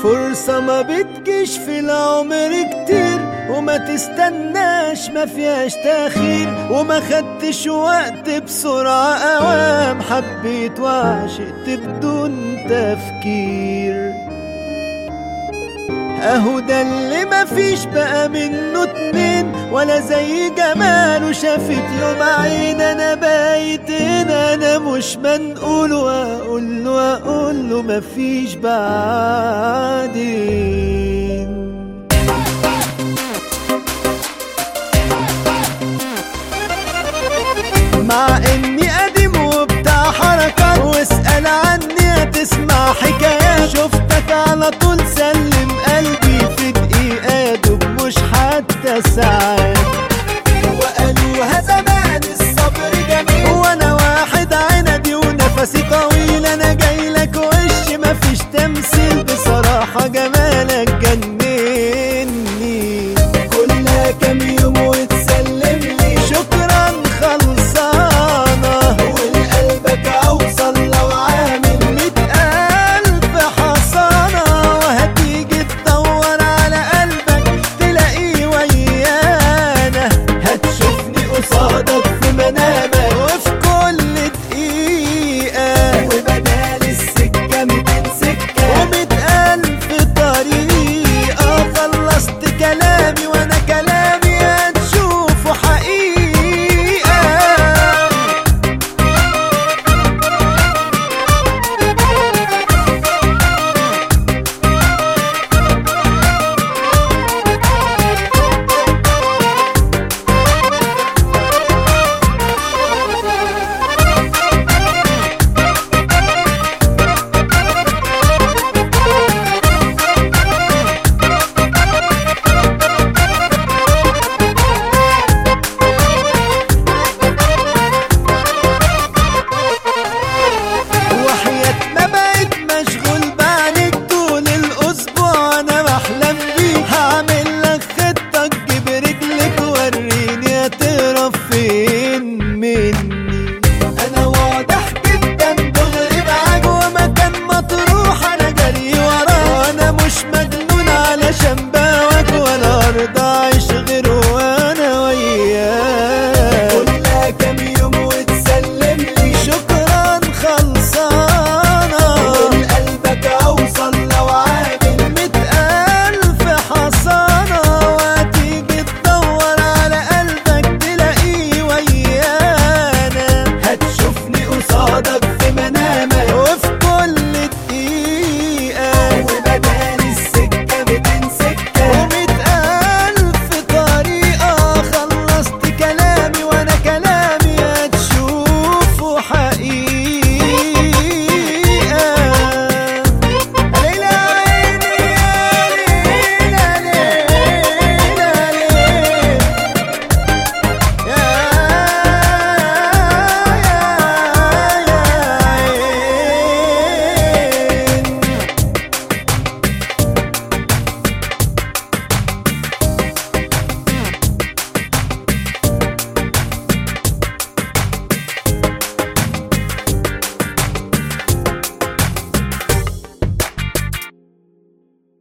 فرصة ما بتجيش في العمر كتير وما تستناش ما فيهاش تأخير وما خدتش وقت بسرعة أوام حبيت وعشقت بدون تفكير اهو ده اللي مفيش بقى منه اتنين ولا زي جماله شافت يوم عين انا بايت هنا انا مش منقول واقول له اقول له مفيش بعدين مع اني قديم وبتاع حركات واسأل عني هتسمع حكايات شفتك على طول سلم قلبي في دقيقة يا دوب مش حتى ساعات وقالوها زمان الصبر جميل وانا واحد عندي ونفسي طويل انا جاي لك وش مفيش تمثيل بصراحة جميل